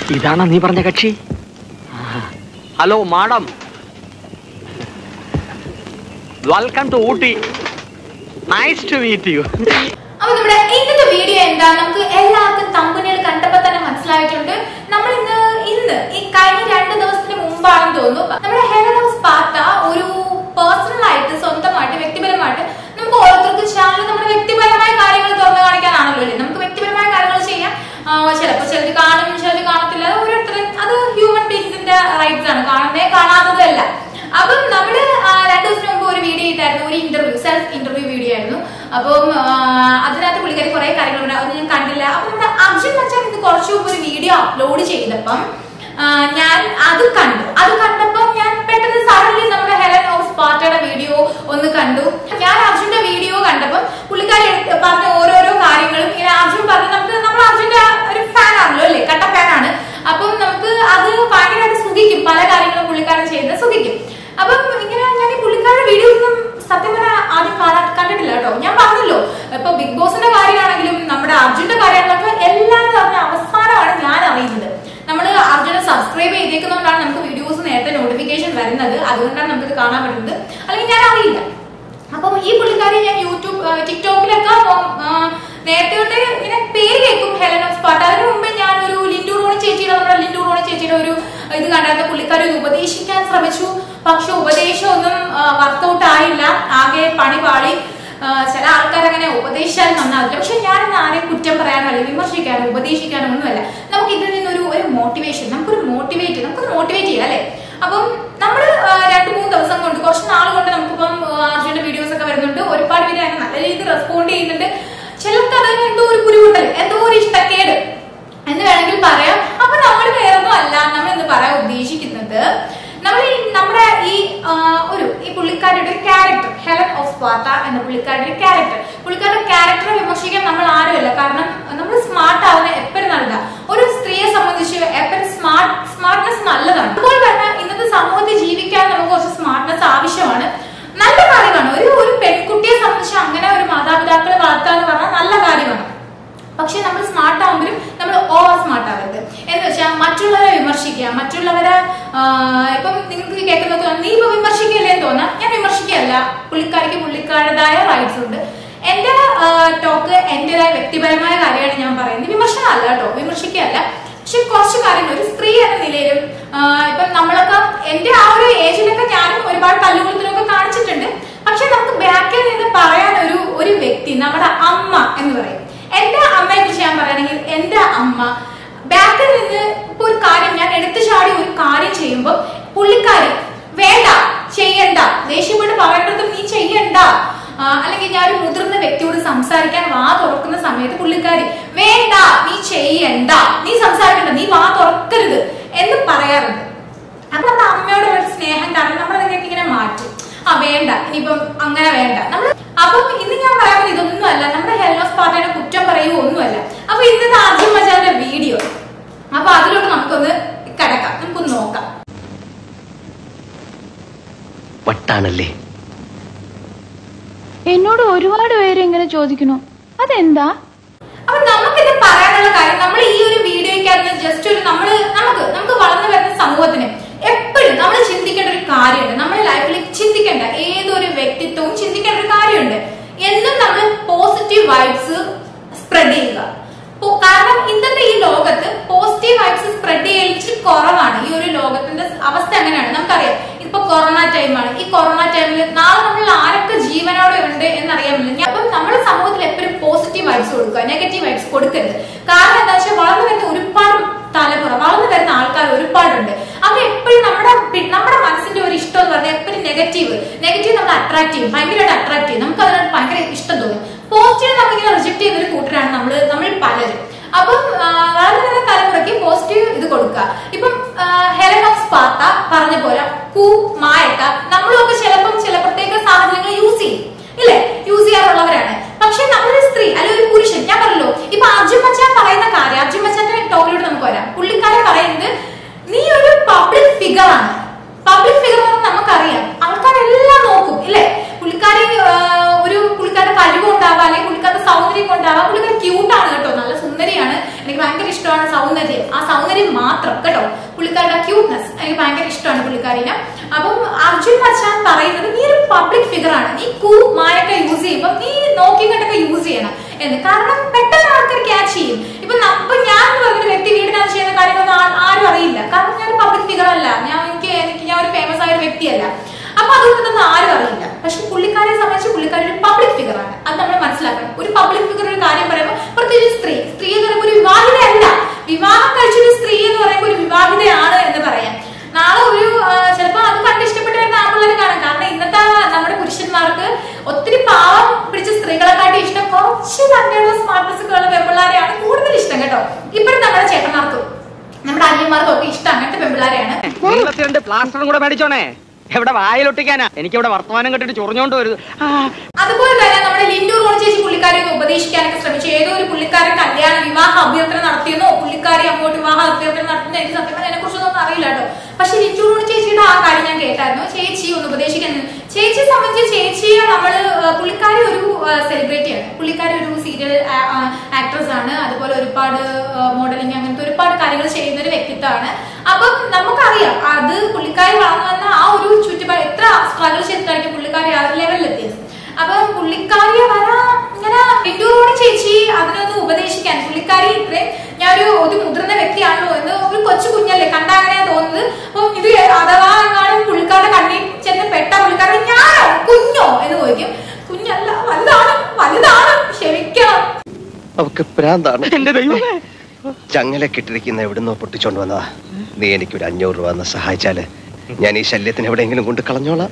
ഇതാണോ നീ പറഞ്ഞ കക്ഷി hello madam welcome to Ooty nice to meet you അപ്പൊ നമ്മുടെ ഇന്നത്തെ വീഡിയോ എന്താ നമുക്ക് എല്ലാവർക്കും തമ്പനിയിൽ കണ്ടപ്പോ തന്നെ മനസ്സിലായിട്ടുണ്ട് നമ്മൾ ഇന്ന് ഇന്ന് ഈ കഴിഞ്ഞ രണ്ട് ദിവസത്തിന് മുമ്പാണെന്ന് തോന്നുന്നു നമ്മുടെ ഹെലൻ ഓഫ് സ്പാർട്ട ഒരു പേഴ്സണൽ ആയിട്ട് സ്വന്തമായിട്ട് വ്യക്തിപരമായിട്ട് നമുക്ക് ഓരോരുത്തർക്കും ചാനൽ നമ്മുടെ വ്യക്തിപരമായ കാര്യങ്ങൾ തുറന്നു കാണിക്കാനാണല്ലോ അല്ലേ നമുക്ക് വ്യക്തിപരമായ കാര്യങ്ങൾ ചെയ്യാം ആ, ചിലപ്പോ ചിലർ കാണും ചിലർ കാണത്തില്ല അത് ഓരോരുത്തരും അത് ഹ്യൂമൻ ബീങ്സിന്റെ റൈറ്റ്സ് ആണ് കാണുന്നേ കാണാത്തതല്ല അപ്പം നമ്മള് ആ, രണ്ടു ദിവസം മുമ്പ് ഒരു വീഡിയോ ഇട്ടായിരുന്നു ഒരു ഇന്റർവ്യൂ സെൽഫ് ഇന്റർവ്യൂ വീഡിയോ ആയിരുന്നു അപ്പം ആ, അതിനകത്ത് പുള്ളിക്കാരി കുറെ കാര്യങ്ങളുണ്ട് അത് ഞാൻ കണ്ടില്ല അപ്പൊ നമ്മുടെ അർജുൻ മച്ചാൻ ഇന്ന് കുറച്ചു മുമ്പ് ഒരു വീഡിയോ അപ്ലോഡ് ചെയ്തപ്പം ആ, ഞാൻ അത് കണ്ടു അത് കണ്ടപ്പം ഞാൻ പെട്ടെന്ന് സഡൻലി നമ്മുടെ ഹെലൻ ഓഫ് സ്പാർട്ടയുടെ വീഡിയോ ഒന്ന് കണ്ടു ഞാൻ അർജുന്റെ വീഡിയോ കണ്ടപ്പം പുള്ളിക്കാരി എടുത്ത് പറഞ്ഞ ഓരോരോ കാര്യങ്ങളും ഇങ്ങനെ അർജുൻ പറഞ്ഞു നമുക്ക് നമ്മൾ അർജുന്റെ ഒരു ഫാൻ ആണല്ലോ അല്ലേ കട്ട ഫാൻ ആണ് അപ്പം നമുക്ക് അത് ഭയങ്കരമായിട്ട് സുഖിക്കും പല കാര്യങ്ങളും പുള്ളിക്കാരൻ ചെയ്യുന്നത് സുഖിക്കും അപ്പം ഇങ്ങനെ ഞാൻ ഈ പുള്ളിക്കാരുടെ വീഡിയോ ഒന്നും സത്യം പറഞ്ഞാൽ ആദ്യം കാണാൻ കണ്ടിട്ടില്ല കേട്ടോ ഞാൻ പറഞ്ഞല്ലോ ഇപ്പൊ ബിഗ് ബോസിന്റെ കാര്യമാണെങ്കിലും നമ്മുടെ അർജുന്റെ കാര്യമാണെങ്കിലും എല്ലാം പറഞ്ഞ അവസാനമാണ് ഞാൻ അറിയുന്നത് നമ്മൾ അർജുനെ സബ്സ്ക്രൈബ് ചെയ്തേക്കുന്നതുകൊണ്ടാണ് നമുക്ക് വീഡിയോസ് നേരത്തെ നോട്ടിഫിക്കേഷൻ വരുന്നത് അതുകൊണ്ടാണ് നമുക്കിത് കാണാൻ പറ്റുന്നത് അല്ലെങ്കിൽ ഞാൻ അറിയില്ല അപ്പം ഈ പുള്ളിക്കാരി ഞാൻ യൂട്യൂബ് ആ, ടിക്ടോക്കിലൊക്കെ നോ- ആ, നേരത്തെ തൊട്ടേ ഇങ്ങനെ പേര് കേൾക്കും ഹെലൻ ഓഫ് സ്പാട്ട് അതിനു മുമ്പേ ഞാൻ ഒരു ലിൻഡു റോണി ചേച്ചിയുടെ നമ്മുടെ ലിൻഡു റോണി ചേച്ചിയുടെ ഒരു ഇത് കണ്ടായിരുന്നു പുള്ളിക്കാരി ഒന്ന് ഉപദേശിക്കാൻ ശ്രമിച്ചു പക്ഷെ ഉപദേശം ഒന്നും വർക്കൗട്ട് ആയില്ല ആകെ പണി പാളി ആ, ചില ആൾക്കാർ അങ്ങനെ ഉപദേശിച്ചാൽ നന്നാവില്ല പക്ഷെ ഞാൻ ഇന്ന് ആരെയും കുറ്റം പറയാനോ അല്ലെങ്കിൽ വിമർശിക്കാനോ ഉപദേശിക്കാനോ ഒന്നുമല്ല നമുക്ക് ഇതിൽ നിന്നൊരു ഒരു മോട്ടിവേഷൻ നമുക്കൊരു മോട്ടിവേറ്റ് നമുക്കൊരു മോട്ടിവേറ്റ് ചെയ്യാം അല്ലെ അപ്പം നമ്മൾ രണ്ട് മൂന്ന് ദിവസം കൊണ്ട് കുറച്ച് നാൾ കൊണ്ട് നമുക്കിപ്പം ആ, അർജുന്റെ വീഡിയോസ് ഒക്കെ വരുന്നുണ്ട് ഒരുപാട് പേര് അതിന് നല്ല രീതിയിൽ റെസ്പോണ്ട് ചെയ്യുന്നുണ്ട് ചിലർക്ക് അതിന് എന്തോ ഒരു കുരുമുട്ടൽ എന്തോ ഒരു ഇഷ്ടക്കേട് എന്ന് വേണമെങ്കിൽ പറയാം അപ്പൊ നമ്മൾ വേറൊന്നും അല്ല നമ്മൾ ഇന്ന് പറയാൻ ഉദ്ദേശിക്കുന്നത് നമ്മൾ ഈ നമ്മുടെ ഈ ആ, ഒരു ഈ പുള്ളിക്കാരുടെ ഒരു ക്യാരക്ടർ ഹെലൻ ഓഫ് സ്പാർട്ട എന്ന പുള്ളിക്കാരുടെ ഒരു ക്യാരക്ടർ പുള്ളിക്കാരുടെ ക്യാരക്ടറെ വിമർശിക്കാൻ നമ്മൾ ആരുമല്ല കാരണം നമ്മൾ സ്മാർട്ട് ആവുന്ന എപ്പോഴും നല്ലതാ ഒരു സ്ത്രീയെ സംബന്ധിച്ച് എപ്പോഴും സ്മാർട്ട് സ്മാർട്ട്നെസ് നല്ലതാണ് അതുപോലെ തന്നെ ഇന്നത്തെ സമൂഹത്തിൽ ജീവിക്കാൻ നമുക്ക് കുറച്ച് സ്മാർട്ട്നെസ് ആവശ്യമാണ് നല്ല കാര്യമാണ് ഒരു ഒരു പെൺകുട്ടിയെ സംബന്ധിച്ച് അങ്ങനെ ഒരു മാതാപിതാക്കളെ വളർത്തുക എന്ന് പറഞ്ഞാൽ നല്ല കാര്യമാണ് പക്ഷെ നമ്മൾ സ്മാർട്ട് ആവുമ്പോഴും നമ്മൾ ഓവർ സ്മാർട്ട് ആവരുത് എന്ന് വെച്ചാൽ മറ്റുള്ളവരെ വിമർശിക്കുക മറ്റുള്ളവരെ ആ, ഇപ്പം നിങ്ങൾക്ക് കേൾക്കുന്നത് നീ ഇപ്പൊ വിമർശിക്കല്ലേ എന്ന് തോന്നാം ഞാൻ വിമർശിക്കുകയല്ല പുള്ളിക്കാരിക്ക് പുള്ളിക്കാരുടേതായ റൈറ്റ്സ് ഉണ്ട് എന്റെ ടോക്ക് എന്റേതായ വ്യക്തിപരമായ കാര്യമാണ് ഞാൻ പറയുന്നത് വിമർശനമല്ല കേട്ടോ വിമർശിക്കുകയല്ല പക്ഷെ കുറച്ച് കാര്യങ്ങൾ ഒരു സ്ത്രീ എന്ന നിലയിലും ആ, ഇപ്പം നമ്മളൊക്കെ എന്റെ ആ ഒരു ഏജിലൊക്കെ ഞാനും ഒരുപാട് തല്ലുകൊളുത്തിലൊക്കെ കാണിച്ചിട്ടുണ്ട് പക്ഷെ നമുക്ക് ബാക്കിൽ നിന്ന് പറയാൻ ഒരു ഒരു വ്യക്തി നമ്മുടെ അമ്മ എന്ന് പറയും എന്റെ അമ്മയെ കുറിച്ച് ഞാൻ പറയുകയാണെങ്കിൽ എന്റെ അമ്മ ബാക്കിൽ നിന്ന് ഇപ്പൊ ഒരു കാര്യം ഞാൻ എടുത്തു ചാടി ഒരു കാര്യം ചെയ്യുമ്പോൾ പുള്ളിക്കാരി വേണ്ട ചെയ്യണ്ട ദേഷ്യപ്പെട്ട് പറയേണ്ടതും നീ ചെയ്യണ്ട ആ, അല്ലെങ്കിൽ ഞാൻ ഒരു മുതിർന്ന വ്യക്തിയോട് സംസാരിക്കാൻ വാ തുറക്കുന്ന സമയത്ത് പുള്ളിക്കാരി വേണ്ട നീ ചെയ്യണ്ട നീ സംസാരിക്കണ്ട നീ വാ തുറക്കരുത് എന്ന് പറയാറുണ്ട് അപ്പൊ നമ്മുടെ അമ്മയോട് ഒരു സ്നേഹം കാരണം നമ്മൾ അതിലേക്ക് ഇങ്ങനെ മാറ്റും ആ വേണ്ട ഇനിയിപ്പം അങ്ങനെ വേണ്ട നമ്മൾ അപ്പം ഇന്ന് ഞാൻ പറയുന്നത് ഇതൊന്നും അല്ല നമ്മുടെ ഹെൽനോസ് പാർട്ടിയുടെ കുറ്റം പറയുകയോ ഒന്നുമല്ല അപ്പൊ ഇന്നത്തെ ആദ്യം മച്ചാന്റെ വീഡിയോ അപ്പൊ അതിലോട്ട് നമുക്കൊന്ന് കിടക്കാം നമുക്കൊന്ന് നോക്കാം വട്ടാണല്ലേ എന്നോട് ഒരുപാട് പേര് ഇങ്ങനെ ചോദിക്കുന്നു അതെന്താ അപ്പൊ നമുക്കിത് പറയാനുള്ള കാര്യം നമ്മൾ ഈ ഒരു വീഡിയോയ്ക്കകത്ത് ജസ്റ്റ് ഒരു നമ്മൾ നമുക്ക് നമുക്ക് വളർന്നു വരുന്ന സമൂഹത്തിന് എപ്പോഴും നമ്മൾ ചിന്തിക്കേണ്ട ഒരു കാര്യമുണ്ട് നമ്മുടെ ലൈഫിൽ ചിന്തിക്കേണ്ട ഏതൊരു വ്യക്തിത്വവും ചിന്തിക്കേണ്ട ഒരു കാര്യമുണ്ട് എന്നും നമ്മൾ പോസിറ്റീവ് വൈബ്സ് സ്പ്രെഡ് ചെയ്യുക പോ- കാരണം ഇന്നത്തെ ഈ ലോകത്ത് പോസിറ്റീവ് വൈബ്സ് സ്പ്രെഡ് ചെയ്യൽ ഇച്ചിരി കുറവാണ് ഈ ഒരു ലോകത്തിന്റെ അവസ്ഥ അങ്ങനെയാണ് നമുക്കറിയാം ഇപ്പൊ കൊറോണ ടൈമാണ് ഈ കൊറോണ ടൈമിൽ നാളെ നമ്മൾ ആരൊക്കെ ജീവനോടെ ഉണ്ട് എന്നറിയാൻ പറ്റില്ല അപ്പം നമ്മുടെ സമൂഹത്തിൽ എപ്പോഴും പോസിറ്റീവ് വൈബ്സ് കൊടുക്കുക നെഗറ്റീവ് വൈബ്സ് കൊടുക്കരുത് കാരണം എന്താ വെച്ചാൽ വളർന്നു വരുന്ന ഒരുപാട് തലമുറ വളർന്നു വരുന്ന ആൾക്കാർ ഒരുപാടുണ്ട് അവർ എപ്പോഴും നമ്മുടെ പി- നമ്മുടെ മനസ്സിന്റെ ഒരു ഇഷ്ടം എന്ന് പറഞ്ഞാൽ എപ്പോഴും നെഗറ്റീവ് നെഗറ്റീവ് നമ്മൾ അട്രാക്ട് ചെയ്യും ഭയങ്കരമായിട്ട് അട്രാക്ട് ചെയ്യും നമുക്ക് അതിനോട് ഭയങ്കര ഇഷ്ടം തോന്നും പോസിറ്റീവ് നമ്മളിങ്ങനെ റിജക്ട് ചെയ്യുന്ന ഒരു കൂട്ടരാണ് നമ്മൾ നമ്മൾ പലരും അപ്പം ആ, വളർന്നു വരുന്ന തലമുറയ്ക്ക് പോസിറ്റീവ് ഇത് കൊടുക്കുക ഇപ്പം ആ, ഹെലൻ ഓഫ് സ്പാർട്ട പറഞ്ഞ പോലെ കൂ മായക്ക നമ്മളൊക്കെ ചിലപ്പം ചില പ്രത്യേക സാഹചര്യങ്ങൾ യൂസ് ചെയ്യും ഇല്ലേ യൂസ് ചെയ്യാറുള്ളവരാണ് പക്ഷെ നമ്മളൊരു സ്ത്രീ അല്ലെങ്കിൽ ഒരു പുരുഷൻ ഞാൻ പറഞ്ഞല്ലോ ഇപ്പൊ അർജുൻ മച്ചാൻ പറയുന്ന കാര്യം അർജുൻ മച്ചാന്റെ ടോക്കിലൂടെ നമുക്ക് വരാം പുള്ളിക്കാരെ പറയുന്നത് നീ ഒരു പബ്ലിക് ഫിഗർ ആണ് പബ്ലിക് ഫിഗർ നമുക്കറിയാം ആൾക്കാരെല്ലാം നോക്കും ഇല്ലേ പുള്ളിക്കാരി ആ, ഒരു പുള്ളിക്കാരുടെ കഴിവ് ഉണ്ടാവാം അല്ലെങ്കിൽ പുള്ളിക്കാരുടെ സൗന്ദര്യം കൊണ്ടാവാം പുള്ളിക്കാരി ക്യൂട്ടാണ് കേട്ടോ നല്ല സുന്ദരിയാണ് എനിക്ക് എനിക്ക് ഭയങ്കര ഇഷ്ടമാണ് സൗന്ദര്യം ആ സൗന്ദര്യം മാത്രം കേട്ടോ പുള്ളിക്കാരുടെ ക്യൂട്ട്നെസ് എനിക്ക് ഭയങ്കര ഇഷ്ടമാണ് പുള്ളിക്കാരിനെ അപ്പം അർജുൻ മച്ചാൻ പറയുന്നത് നീ ഒരു പബ്ലിക് ഫിഗർ ആണ് നീ കൂ മായൊക്കെ യൂസ് ചെയ്യുമ്പോൾ നീ നോക്കി കണ്ടൊക്കെ യൂസ് ചെയ്യണം എന്ന് കാരണം പെട്ടെന്ന് ആൾക്കാർ ക്യാച്ച് ചെയ്യും ഇപ്പൊ ന- ഇപ്പൊ ഞാൻ എന്ന് പറഞ്ഞൊരു വ്യക്തി വീടിനകത്ത് ചെയ്യുന്ന കാര്യങ്ങളൊന്നും ആ- ആരും അറിയില്ല കാരണം ഞാൻ പബ്ലിക് ഫിഗർ അല്ല ഞാൻ എനിക്ക് എനിക്ക് ഞാൻ ഒരു ഫേമസ് ആയ ഒരു വ്യക്തിയല്ല അപ്പൊ അതുകൊണ്ടൊന്നും ആരും അറിയില്ല പക്ഷെ പുള്ളിക്കാരെ സംബന്ധിച്ച് പുള്ളിക്കാരി ഒരു പബ്ലിക് ഫിഗർ ആണ് അത് നമ്മൾ മനസ്സിലാക്കണം ഒരു പബ്ലിക് ഫിഗർ ഒരു കാര്യം പറയുമ്പോൾ പ്രത്യേകിച്ച് സ്ത്രീ സ്ത്രീ എന്ന് പറയുമ്പോൾ ഒരു വിവാഹിതയല്ല വിവാഹം കഴിച്ചൊരു സ്ത്രീ എന്ന് പറയുമ്പോൾ ഒരു വിവാഹിതയാണ് എന്ന് പറയാം നാളെ ഒരു ചിലപ്പോൾ അത് കണ്ട് ഇഷ്ടപ്പെട്ട് വരുന്ന ആൺപിള്ളേരെ കാണാം കാരണം ഇന്നത്തെ നമ്മുടെ പുരുഷന്മാർക്ക് ഒത്തിരി പാവം പിടിച്ച സ്ത്രീകളെക്കാട്ടി ഇഷ്ടം കുറച്ച് തന്നെയുള്ള സ്മാർട്ട്നെസ് ഉള്ള പെൺപിള്ളാരെയാണ് കൂടുതൽ ഇഷ്ടം കേട്ടോ ഇപ്പോഴും നമ്മുടെ ചേട്ടന്മാർക്കും നമ്മുടെ അനിയന്മാർക്കും ഒക്കെ ഇഷ്ടം അങ്ങനത്തെ പെൺപിള്ളാരെയാണ് നീളത്തി രണ്ട് പ്ലാസ്റ്ററും കൂടെ മേടിച്ചോണേ എവിടെ വായിലൊട്ടിക്കാനാ എനിക്ക് ഇവിടെ വർത്തമാനം കെട്ടിട്ട് ചൊറിഞ്ഞോണ്ട് വരുത് ആ അതുപോലെ തന്നെ നമ്മുടെ ലിൻഡു റോൺ ചേച്ചി പുള്ളിക്കാരെ ഒന്ന് ഉപദേശിക്കാനൊക്കെ ശ്രമിച്ചു ഏതോ ഒരു പുള്ളിക്കാരൻ കല്യാണ വിവാഹ അഭ്യർത്ഥന നടത്തിയെന്നോ പുള്ളിക്കാരി അങ്ങോട്ട് വിവാഹ അഭ്യർത്ഥന നടത്തുന്ന എനിക്ക് സത്യം പറഞ്ഞാൽ അതിനെ കുറിച്ചൊന്നും അറിയില്ല കേട്ടോ പക്ഷെ ലിൻഡു റോൺ ചേച്ചിയുടെ ആ കാര്യം ഞാൻ കേട്ടായിരുന്നു ചേച്ചി ഒന്ന് ഉപദേശിക്കാൻ ചേച്ചിയെ സംബന്ധിച്ച് ചേച്ചിയെ നമ്മള് ആ, പുള്ളിക്കാരി ഒരു സെലിബ്രിറ്റിയാണ് പുള്ളിക്കാരി ഒരു സീരിയൽ ആക്ട്രസ് ആണ് അതുപോലെ ഒരുപാട് മോഡലിംഗ് അങ്ങനത്തെ ഒരുപാട് കാര്യങ്ങൾ ചെയ്യുന്ന ഒരു വ്യക്തിത്വമാണ് അപ്പം നമുക്കറിയാം അത് പുള്ളിക്കാരി വളർന്നു വന്ന ആ ഒരു ചുറ്റുപാട് എത്ര സ്ട്രഗിൾ ചെയ്തിട്ടായിരിക്കും പുള്ളിക്കാരി ആ ഒരു ലെവലിലെത്തിയത് അപ്പൊ പുള്ളിക്കാരിയെ വരാ ഇങ്ങനെ വിന്റൂറോട് ചേച്ചി അതിനൊന്ന് ഉപദേശിക്കാൻ പുള്ളിക്കാരി ഇത്രയും ഞാൻ ഒരു ഒരു മുതിർന്ന വ്യക്തിയാണല്ലോ എന്ന് ഒരു കൊച്ചു കുഞ്ഞല്ലേ കണ്ട അങ്ങനെയാ തോന്നുന്നത് അപ്പം ഇത് അഥവാ എങ്ങാനും പുള്ളിക്കാരുടെ കണ്ണിൽ ചെന്ന് പെട്ട പുള്ളിക്കാരൻ ഞാനോ കുഞ്ഞോ എന്ന് ചോദിക്കും കുഞ്ഞല്ല വലുതാണ് വലുതാണ് ക്ഷമിക്കണം അവക്ക് ഭ്രാന്താണ് എന്റെ ദൈവമേ ചങ്ങലക്കിട്ടിരിക്കുന്ന എവിടുന്നോ പൊട്ടിച്ചോണ്ട് വന്നതാ നീ എനിക്കൊരു അഞ്ഞൂറ് രൂപ എന്ന് സഹായിച്ചാല് ഞാൻ ഈ ശല്യത്തിന് എവിടെയെങ്കിലും കൊണ്ട് കളഞ്ഞോളാം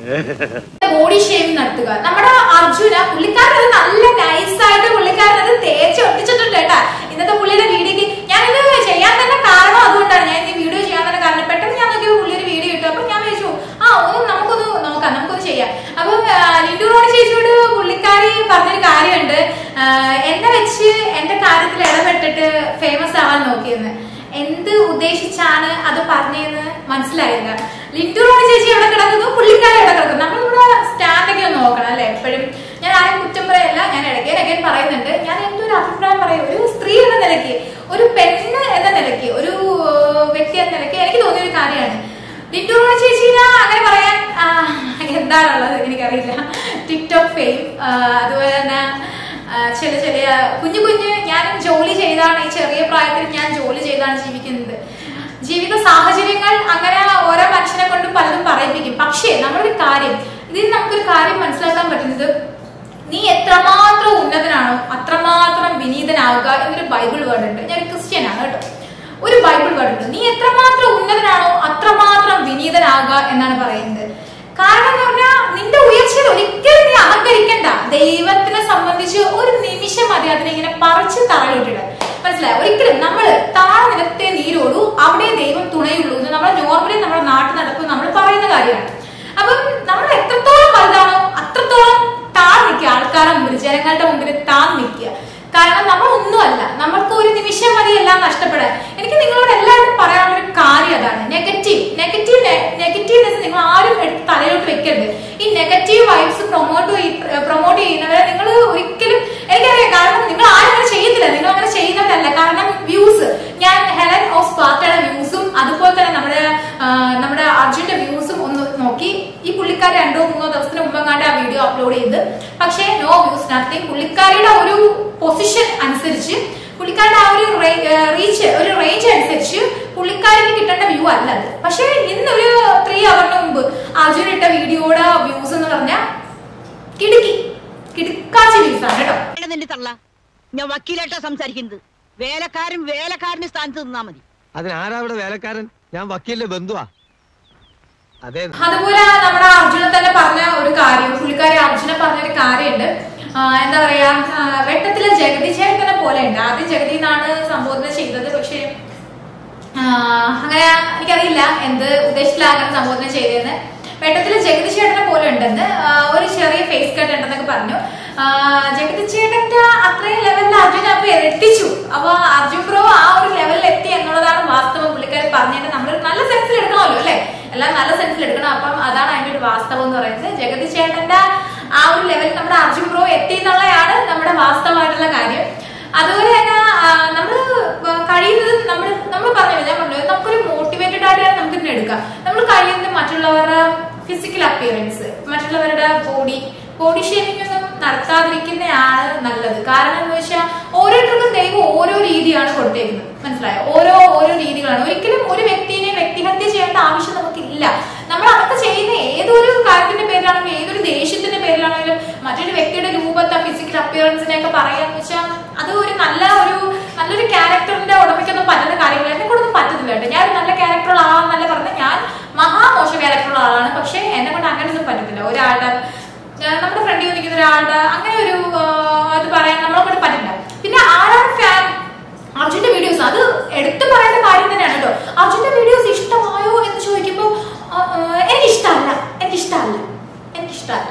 ബോഡി ഷേവിംഗ് നടത്തുക നമ്മുടെ അർജുന പുള്ളിക്കാരൻ അത് നല്ല നൈസ് ആയിട്ട് പുള്ളിക്കാരൻ അത് തേച്ച് ഒട്ടിച്ചിട്ടുണ്ട് കേട്ടാ ഇന്നത്തെ പുള്ളിയുടെ വീഡിയോക്ക് ഞാൻ ഇത് ചെയ്യാൻ തന്നെ കാരണം അതുകൊണ്ടാണ് ഞാൻ ഈ വീഡിയോ ചെയ്യാൻ തന്നെ കാരണം പെട്ടെന്ന് ഞാൻ നോക്കിയ പുള്ളിയുടെ വീഡിയോ ഇട്ടു അപ്പൊ ഞാൻ വിചാരിച്ചു ആ ഒന്ന് നമുക്കൊന്ന് നോക്കാം നമുക്കൊന്ന് ചെയ്യാം അപ്പൊ ലിൻഡു റോണി ചേച്ചിയോട് പുള്ളിക്കാരി പറഞ്ഞൊരു കാര്യമുണ്ട് ആ, എന്നെ വെച്ച് എന്റെ കാര്യത്തിൽ ഇടപെട്ടിട്ട് ഫേമസ് ആവാൻ നോക്കിയെന്ന് എന്ത് ഉദ്ദേശിച്ചാണ് അത് പറഞ്ഞതെന്ന് മനസ്സിലായില്ല ലിൻഡു റോണി ചേച്ചി എവിടെ കിടക്കുന്നു പുള്ളിക്കാരി എവിടെ കിടക്കുന്നു നമ്മളിവിടെ സ്റ്റാൻഡൊക്കെ ഒന്ന് നോക്കണം അല്ലെ എപ്പോഴും ഞാൻ ആരും കുറ്റം പറയല്ല ഞാൻ ഇടയ്ക്ക് ഇടയ്ക്ക് പറയുന്നുണ്ട് ഞാൻ എന്റെ ഒരു അഭിപ്രായം പറയും ഒരു സ്ത്രീ എന്ന നിലയ്ക്ക് ഒരു പെണ്ണ് എന്ന നിലയ്ക്ക് ഒരു ഏഹ്, വ്യക്തി എന്ന നിലയ്ക്ക് എനിക്ക് തോന്നിയ ഒരു കാര്യമാണ് ലിൻഡു റോണി ചേച്ചിനെ അങ്ങനെ പറയാൻ ആ, എന്താണുള്ളത് എനിക്കറിയില്ല ടിക്ടോക്ക് ഫെയിം അതുപോലെ തന്നെ ആ, ചില ചെറിയ കുഞ്ഞു കുഞ്ഞ് ഞാനും ജോലി ചെയ്താണ് ഈ ചെറിയ പ്രായത്തിൽ ഞാൻ ജോലി ചെയ്താണ് ജീവിക്കുന്നത് ജീവിത സാഹചര്യങ്ങൾ അങ്ങനെ ഓരോ മനുഷ്യനെ കൊണ്ട് പലതും പറയിപ്പിക്കും പക്ഷേ നമ്മളൊരു കാര്യം ഇതിൽ നമുക്കൊരു കാര്യം മനസ്സിലാക്കാൻ പറ്റുന്നത് നീ എത്രമാത്രം ഉന്നതനാണോ അത്രമാത്രം വിനീതനാവുക എന്നൊരു ബൈബിൾ വേർഡ് ഉണ്ട് ഞാൻ ക്രിസ്ത്യൻ ആണ് കേട്ടോ ഒരു ബൈബിൾ വേർഡ് ഉണ്ട് നീ എത്രമാത്രം ഉന്നതനാണോ അത്രമാത്രം വിനീതനാവുക എന്നാണ് പറയുന്നത് കാരണം എന്ന് പറഞ്ഞാൽ നിന്റെ ഉയർച്ചയിൽ ഒരിക്കലും നീ അഹങ്കരിക്കണ്ട ദൈവത്തിനെ സംബന്ധിച്ച് ഒരു നിമിഷം മതി അതിനെ ഇങ്ങനെ പറിച്ച് തറയിട്ടിടാൻ മനസ്സിലായോ ഒരിക്കലും നമ്മൾ താഴ്നിലത്തെ നീരോടു അവിടെ ദൈവം തുണയുള്ളൂ എന്ന് നമ്മൾ നോർമലി നമ്മുടെ നാട്ടിൽ നടക്കും നമ്മൾ പറയുന്ന കാര്യമാണ് അപ്പം നമ്മൾ എത്രത്തോളം വലുതാണോ അത്രത്തോളം താഴ് നിൽക്കുക ആൾക്കാരുടെ മുമ്പിൽ ജനങ്ങളുടെ മുമ്പിൽ താഴ് നിൽക്കുക കാരണം നമ്മൾ ഒന്നുമല്ല നമ്മൾക്ക് ഒരു നിമിഷം മതി എല്ലാം നഷ്ടപ്പെടാൻ എനിക്ക് നിങ്ങളോട് എല്ലാവരും പറയാനുള്ള ഒരു കാര്യം അതാണ് നെഗറ്റീവ് നെഗറ്റീവ് നെഗറ്റീവ്നെസ് നിങ്ങൾ ആരും എടുത്ത് തലയിലോട്ട് വെക്കരുത് ഈ നെഗറ്റീവ് വൈബ്സ് പ്രൊമോട്ട് പ്രൊമോട്ട് ചെയ്യുന്നവരെ നിങ്ങൾ ഒരിക്കലും എനിക്കറിയാം കാരണം നിങ്ങൾ ആരും അങ്ങനെ ചെയ്യുന്നില്ല നിങ്ങൾ അങ്ങനെ ചെയ്യുന്നവരല്ല കാരണം വ്യൂസ് ഞാൻ ഹെലൻ ഓഫ് സ്പാർട്ടയുടെ വ്യൂസും അതുപോലെ തന്നെ നമ്മുടെ ആ, നമ്മുടെ അർജുന്റെ വ്യൂസും ഒന്ന് നോക്കി ഈ പുള്ളിക്കാരി രണ്ടോ മൂന്നോ ദിവസത്തിന് മുമ്പെങ്ങാണ്ട് ആ വീഡിയോ അപ്ലോഡ് ചെയ്ത് പക്ഷേ നോ വ്യൂസ് നത്തിങ് പുള്ളിക്കാരിയുടെ ഒരു പൊസിഷൻ അനുസരിച്ച് പുള്ളിക്കാരുടെ ആ ഒരു റീച്ച് ഒരു റേഞ്ച് അനുസരിച്ച് പുള്ളിക്കാരിക്ക് കിട്ടേണ്ട വ്യൂ അല്ല അത് പക്ഷേ ഇന്ന് ഒരു ത്രീ അവറിന് മുമ്പ് അർജുൻ ഇട്ട വീഡിയോയുടെ വ്യൂസ് എന്ന് പറഞ്ഞാൽ കിടുക്കി കിടുക്കാച്ച വ്യൂസ് ആണ് കേട്ടോ ഇവിടെ നിന്റെ തള്ള ഞാൻ വക്കീലായിട്ടാ സംസാരിക്കുന്നത് വേലക്കാരൻ വേലക്കാരന്റെ സ്ഥാനത്ത് നിന്നാ മതി അതിനാരാ ഇവിടെ വേലക്കാരൻ ഞാൻ വക്കീലിന്റെ ബന്ധുവാ അതെ അതുപോലെ നമ്മുടെ അർജുന തന്നെ പറഞ്ഞ ഒരു കാര്യം പുള്ളിക്കാരി അർജുന പറഞ്ഞ ഒരു കാര്യമുണ്ട് ആ, എന്താ പറയാ ആ, വെട്ടത്തിലെ ജഗതി ചേട്ടനെ പോലെ ഉണ്ട് ആദ്യം ജഗതി എന്നാണ് സംബോധന ചെയ്തത് പക്ഷേ ആ, അങ്ങനെ എനിക്കറിയില്ല എന്ത് ഉദ്ദേശത്തിലാണ് അങ്ങനെ സംബോധന ചെയ്തതെന്ന് വെട്ടത്തിലെ ജഗതി ചേട്ടനെ പോലെ ഉണ്ടെന്ന് ആ, ഒരു ചെറിയ ഫേസ് കട്ട് ഉണ്ടെന്നൊക്കെ പറഞ്ഞു ആ, ജഗതി ചേട്ടന്റെ അത്രയും ലെവലിൽ അർജുൻ അപ്പൊ എത്തിച്ചു അപ്പൊ അർജുൻ ബ്രോ ആ ഒരു ലെവലിൽ എത്തി എന്നുള്ളതാണ് വാസ്തവം പുള്ളിക്കാരി പറഞ്ഞത് നമ്മൾ നല്ല സെൻസിൽ എടുക്കണമല്ലോ അല്ലെ എല്ലാം നല്ല സെൻസിൽ എടുക്കണം അപ്പം അതാണ് അതിന്റെ ഒരു വാസ്തവം എന്ന് പറയുന്നത് ജഗതി ചേട്ടന്റെ ആ ഒരു ലെവലിൽ നമ്മുടെ അർജുൻ ബ്രോ എത്തി എന്നുള്ളതാണ് നമ്മുടെ വാസ്തവമായിട്ടുള്ള കാര്യം അതുപോലെ തന്നെ നമ്മൾ മറ്റുള്ളവരുടെ ഫിസിക്കൽ അപ്പിയറൻസ് മറ്റുള്ളവരുടെ ബോഡി ബോഡി ഷേമിംഗ് ഒന്നും നടത്താതിരിക്കുന്നതാണ് നല്ലത് കാരണം എന്ന് വെച്ചാൽ ഓരോരുത്തർക്കും ദൈവം ഓരോ രീതിയാണ് കൊടുത്തേക്കുന്നത് മനസ്സിലായോ ഓരോ ഓരോ രീതികളാണ് ഒരിക്കലും ഒരു വ്യക്തിനെ വ്യക്തിഹത്യ ചെയ്യേണ്ട ആവശ്യം നമുക്കില്ല നമ്മൾ അതൊക്കെ ചെയ്യുന്ന ഏതൊരു കാര്യത്തിന്റെ പേരിലാണെങ്കിലും ഏതൊരു ദേഷ്യത്തിന്റെ പേരിലാണെങ്കിലും മറ്റൊരു വ്യക്തിയുടെ രൂപത്തെ ഫിസിക്കൽ അപ്പിയറൻസിനെ ഒക്കെ പറയാന്ന് വെച്ചാൽ അത് ഒരു നല്ല ഒരു നല്ലൊരു ക്യാരക്ടറിന്റെ ഉടമയ്ക്കൊന്നും പറ്റുന്ന കാര്യങ്ങൾ എന്നെ കൊണ്ടൊന്നും പറ്റത്തില്ല കേട്ടോ ഞാൻ ഒരു നല്ല ക്യാരക്ടറുള്ള ആളാണെന്നല്ല പറഞ്ഞ ഞാൻ മഹാമോശ ക്യാരക്ടറുള്ള ആളാണ് പക്ഷെ എന്നെ കൊണ്ട് അങ്ങനെയൊന്നും പറ്റത്തില്ല ഒരാളുടെ ഞാൻ നമ്മുടെ ഫ്രണ്ടിൽ നിൽക്കുന്ന ഒരാളുടെ അങ്ങനെ ഒരു ആ, ഇത് പറയാൻ നമ്മളെ കൊണ്ട് പറ്റില്ല പിന്നെ ആരാണ് ഫാൻ അർജുന്റെ വീഡിയോസ് അത് എടുത്തു പറയേണ്ട കാര്യം തന്നെയാണ് കേട്ടോ അർജുന്റെ വീഡിയോസ് ഇഷ്ടമായോ എന്ന് ചോദിക്കുമ്പോൾ എനിക്കിഷ്ടമല്ല എനിക്കിഷ്ടമല്ല എനിക്കിഷ്ടമല്ല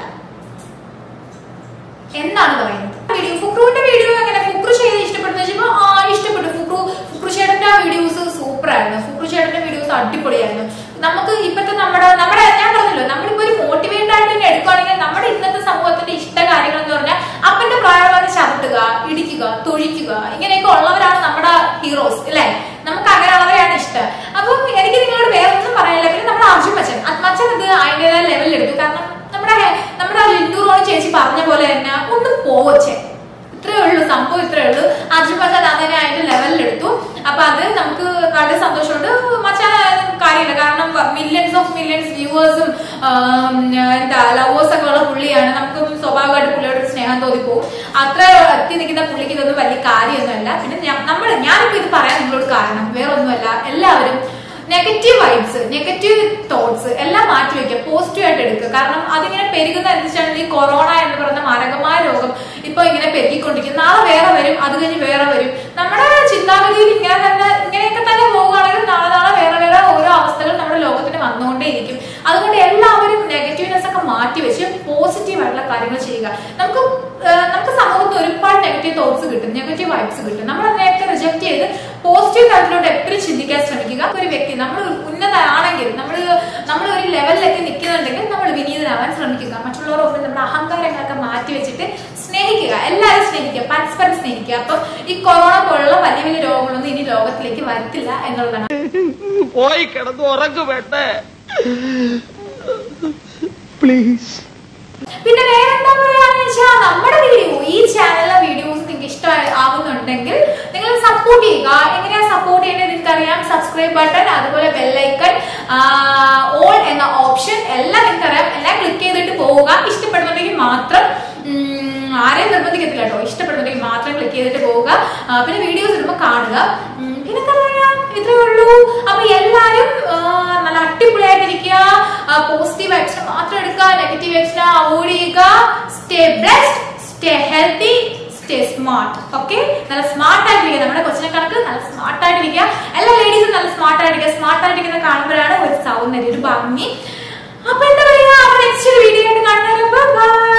എന്നാണ് പറയുന്നത് വീഡിയോ ഫുക്രുവിന്റെ വീഡിയോ എങ്ങനെ ഫുക്രു ചെയ്ത് ഇഷ്ടപ്പെടുന്ന വെച്ചപ്പോ ആ ഇഷ്ടപ്പെട്ടു ഫുക്രു ഫുക്രു ചേട്ടന്റെ വീഡിയോസ് സൂപ്പർ ആയിരുന്നു ഫുക്രു ചേട്ടന്റെ വീഡിയോസ് അടിപൊളിയായിരുന്നു നമുക്ക് ഇപ്പത്തെ നമ്മുടെ നമ്മുടെ ഞാൻ പറഞ്ഞല്ലോ നമ്മളിപ്പോ ഒരു മോട്ടിവേറ്റ് ആയിട്ട് തന്നെ എടുക്കുകയാണെങ്കിൽ നമ്മുടെ ഇന്നത്തെ സമൂഹത്തിന്റെ ഇഷ്ട കാര്യങ്ങൾ എന്ന് പറഞ്ഞാൽ അപ്പന്റെ പ്രായമുള്ളവരെ ചവിട്ടുക ഇടിക്കുക തൊഴിക്കുക ഇങ്ങനെയൊക്കെ ഉള്ളവരാണ് നമ്മുടെ ഹീറോസ് അല്ലേ നമുക്ക് അങ്ങനെയുള്ളവരെയാണ് ഇഷ്ടം അപ്പം എനിക്ക് നിങ്ങളോട് വേറെ ഒന്നും പറയാനില്ല പിന്നെ നമ്മുടെ അർജുൻ മച്ചൻ അത് മച്ചൻ ഇത് അതിൻ്റെതായ ലെവലിൽ എടുത്തു കാരണം നമ്മുടെ നമ്മുടെ ആ ലിൻഡു റോണി ചേച്ചി പറഞ്ഞ പോലെ തന്നെ ഒന്ന് പോവച്ചേ ഇത്രയേ ഉള്ളൂ സംഭവം ഇത്രയേ ഉള്ളൂ അർജുൻ മച്ചാൻ അതിനെ അതിന്റെ ലെവലിൽ എടുത്തു അപ്പൊ അത് നമുക്ക് വളരെ സന്തോഷമുണ്ട് മച്ചാൻ കാര്യമില്ല കാരണം മില്യൺസ് ഓഫ് മില്യൺസ് വ്യൂവേഴ്സും എന്താ ലവേഴ്സ് ഒക്കെ ഉള്ള പുള്ളിയാണ് നമുക്ക് സ്വാഭാവികമായിട്ട് പുള്ളിയോട് ഒരു സ്നേഹം തോന്നിപ്പോവും അത്ര എത്തി നിൽക്കുന്ന പുള്ളിക്ക് ഇതൊന്നും വലിയ കാര്യമൊന്നുമല്ല പിന്നെ നമ്മൾ ഞാനിപ്പോ ഇത് പറയാൻ നിങ്ങളോട് കാരണം വേറെ ഒന്നുമല്ല എല്ലാവരും നെഗറ്റീവ് വൈബ്സ് നെഗറ്റീവ് തോട്ട്സ് എല്ലാം മാറ്റി വെക്കുക പോസിറ്റീവ് ആയിട്ട് എടുക്കുക കാരണം അതിങ്ങനെ പെരുകുന്ന അനുസരിച്ചാണ് ഈ കൊറോണ എന്ന് പറയുന്ന മാരകമായ രോഗം ഇപ്പൊ ഇങ്ങനെ പെരുകിക്കൊണ്ടിരിക്കും നാളെ വേറെ വരും അത് കഴിഞ്ഞ് വേറെ വരും നമ്മുടെ ചിന്താഗതിയിൽ ഇങ്ങനെ തന്നെ ഇങ്ങനെയൊക്കെ തന്നെ പോവുകയാണെങ്കിൽ നാളെ നാളെ വേറെ വേറെ ഓരോ അവസ്ഥകൾ നമ്മുടെ ലോകത്തിന് വന്നുകൊണ്ടേയിരിക്കും അതുകൊണ്ട് എല്ലാവരും നെഗറ്റീവ്നെസ് ഒക്കെ മാറ്റി വെച്ച് പോസിറ്റീവ് ആയിട്ടുള്ള കാര്യങ്ങൾ ചെയ്യുക നമുക്ക് ആ, നമുക്ക് സമൂഹത്തിൽ ഒരുപാട് നെഗറ്റീവ് തോട്ട്സ് കിട്ടും നെഗറ്റീവ് വൈബ്സ് കിട്ടും നമ്മൾ അതിനെയൊക്കെ റിജക്ട് ചെയ്ത് പോസിറ്റീവ് തലത്തിലോട്ട് എപ്പോഴും ചിന്തിക്കാൻ ശ്രമിക്കുക ഒരു വ്യക്തി നമ്മൾ ഉന്നതമാണെങ്കിൽ നമ്മൾ നമ്മൾ ഒരു ലെവലിലൊക്കെ നിൽക്കുന്നുണ്ടെങ്കിൽ നമ്മൾ വിനീതനാവാൻ ശ്രമിക്കുക മറ്റുള്ളവർ മുമ്പിൽ നമ്മുടെ അഹങ്കാരങ്ങളൊക്കെ മാറ്റി വെച്ചിട്ട് സ്നേഹിക്കുക എല്ലാവരും സ്നേഹിക്കുക പരസ്പരം സ്നേഹിക്കുക അപ്പം ഈ കൊറോണ പോലുള്ള വലിയ വലിയ രോഗങ്ങളൊന്നും ഇനി ലോകത്തിലേക്ക് വരത്തില്ല എന്നുള്ളതാണ് പോയി കിടന്നു ഉറങ്ങു വേണ്ടേ പ്ലീസ് പിന്നെ വേറെ എന്താ പറയാന്ന് വെച്ചാൽ നമ്മുടെ വീഡിയോ ഈ ചാനലിലെ വീഡിയോസ് നിങ്ങൾക്ക് ഇഷ്ടമായി ആവുന്നുണ്ടെങ്കിൽ നിങ്ങൾ സപ്പോർട്ട് ചെയ്യുക എങ്ങനെയാ സപ്പോർട്ട് ചെയ്യേണ്ടത് നിങ്ങൾക്ക് അറിയാം സബ്സ്ക്രൈബ് ബട്ടൺ അതുപോലെ ബെല്ലൈക്കൺ ഓൾ എന്ന ഓപ്ഷൻ എല്ലാം നിങ്ങൾക്ക് അറിയാം എല്ലാം ക്ലിക്ക് ചെയ്തിട്ട് പോവുക ഇഷ്ടപ്പെടുന്നുണ്ടെങ്കിൽ മാത്രം ഉം, ആരെയും നിർബന്ധിക്കത്തില്ല കേട്ടോ ഇഷ്ടപ്പെടുന്നുണ്ടെങ്കിൽ മാത്രം ക്ലിക്ക് ചെയ്തിട്ട് പോവുക ആ, പിന്നെ വീഡിയോസ് ഇടുമ്പോൾ കാണുക ഉം, പിന്നെ എന്താ പറയാ ഇത്രയേ ഉള്ളൂ അപ്പൊ എല്ലാരും ആ, നല്ല അടിപൊളിയായിട്ടിരിക്കുക പോസിറ്റീവ് വൈബ്സിനെ മാത്രം എടുക്കുക നെഗറ്റീവ് വൈബ്സിനെ അവോയ്ഡ് ചെയ്യുക stay blessed stay healthy stay smart okay നല്ല സ്മാർട്ട് ആയിട്ടിരിക്കുക നമ്മുടെ കൊച്ചിനെ കണക്ക് നല്ല സ്മാർട്ട് ആയിട്ടിരിക്കുക എല്ലാ ലേഡീസും നല്ല സ്മാർട്ട് ആയിട്ടിരിക്കുക സ്മാർട്ട് ആയിട്ടിരിക്കുന്ന കാണുമ്പോഴാണ് ഒരു സൗന്ദര്യം ഒരു ഭംഗി അപ്പൊ എന്താ പറയാ നെക്സ്റ്റ് വീഡിയോ ആയിട്ട് കാണുന്നവരെ ബൈ